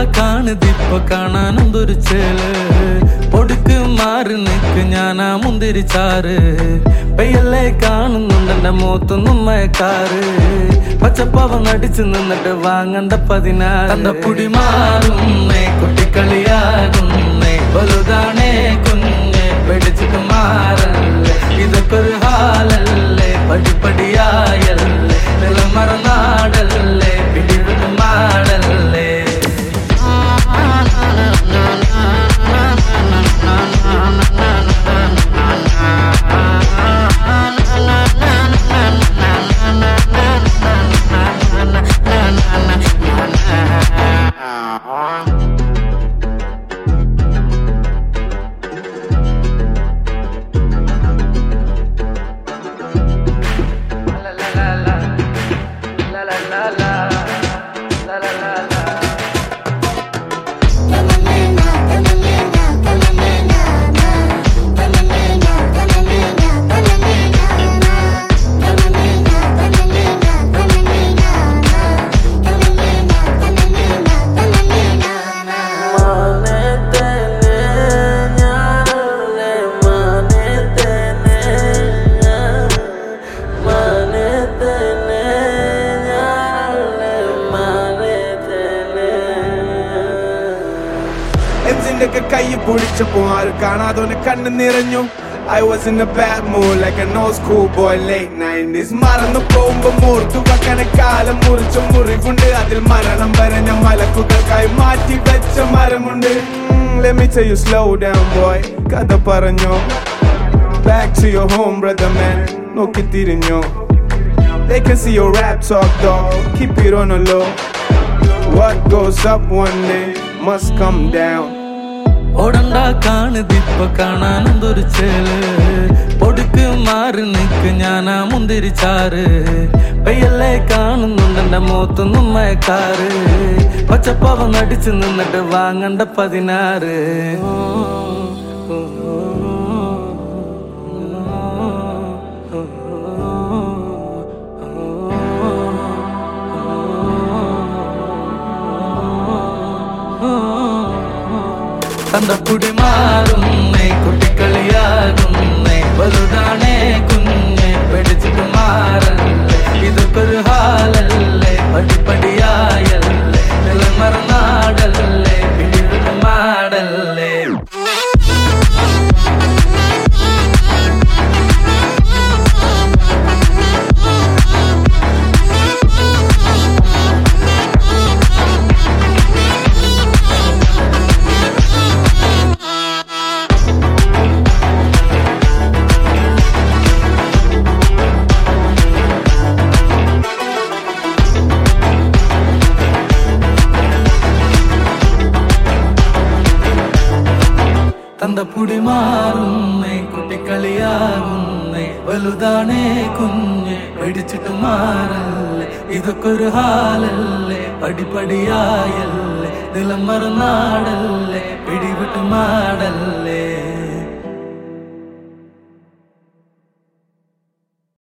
കാണുതിപ്പൊ കാണാൻ എന്തൊരു ചേല് പൊടുക്ക് മാറി നിക്ക് ഞാനാ മുന്തിരിച്ചാറ് പെയ്യല്ലേ കാണുന്നുണ്ട് എന്റെ മുഖത്തൊന്നും മയക്കാറ് പച്ചപ്പാവം നടിച്ചു നിന്നിട്ട് വാങ്ങണ്ട പതിനാറ് തന്റെ പുടി മാറുന്നേ കുട്ടിക്കളിയാകുന്നേ വലുതാണേ കുഞ്ഞെ പിടിച്ചിട്ട് മാറല്ലേ ഇതൊക്കെ ഒരു ഹാലല്ലേ പടിപ്പടിയായല്ലേ നിലമറനാടല്ലേ പിടിവിട്ട് മാടല്ലേ എഞ്ചിന്റെ ഒക്കെ കൈ പൊളിച്ചപ്പോ ആരും കാണാതെ കണ്ണ് നിറഞ്ഞു I was in a bad mood like an old school boy late 90s മറന്നു പോകുമ്പോ മൂർത്തു വെക്കണ കാലം മുറിച്ച മുറിവുണ്ട് അതിൽ മരണം വരഞ്ഞ മലക്കുകൾക്കായി മാറ്റി വെച്ച മരമുണ്ട് Mm, Let me tell you slow down boy കഥ പറഞ്ഞോ Back to your home brother man നോക്കി തിരിഞ്ഞോ They can see your rap talk dog Keep it on the low What goes up one day must come down ഓടണ്ട കാണുതിപ്പൊ കാണാൻ എന്തൊരു ചേല് പൊടുക്ക് മാറി നിക്ക് ഞാനാ മുന്തിരിച്ചാറ് പെയ്യല്ലേ കാണുന്നുണ്ട് എന്റെ മുഖത്തൊന്നും മയക്കാറ് പച്ചപ്പാവം നടിച്ചു നിന്നിട്ട് വാങ്ങണ്ട പതിനാറ് തന്തപ്പുടി മാറുന്നേ കുട്ടിക്കളിയാകുന്നേ വലുതാണേ കുഞ്ഞെ പിടിച്ചിട്ട് മാറല്ലേ ഇതൊക്കെ ഒരു ഹാലല്ലേ പടിപ്പടിയായല്ലേ നിലമറനാടല്ലേ പിടിവിട്ട് മാടല്ലേ തന്തപ്പുടി മാറുന്നേ കുട്ടിക്കളിയാകുന്നേ വലുതാണേ കുഞ്ഞ് പിടിച്ചിട്ട് മാറല്ലേ ഇതൊക്കെ ഒരു ഹാലല്ലേ പടിപടിയായല്ലേ നിലം മറന്നാടല്ലേ പിടിവിട്ട് മാടല്ലേ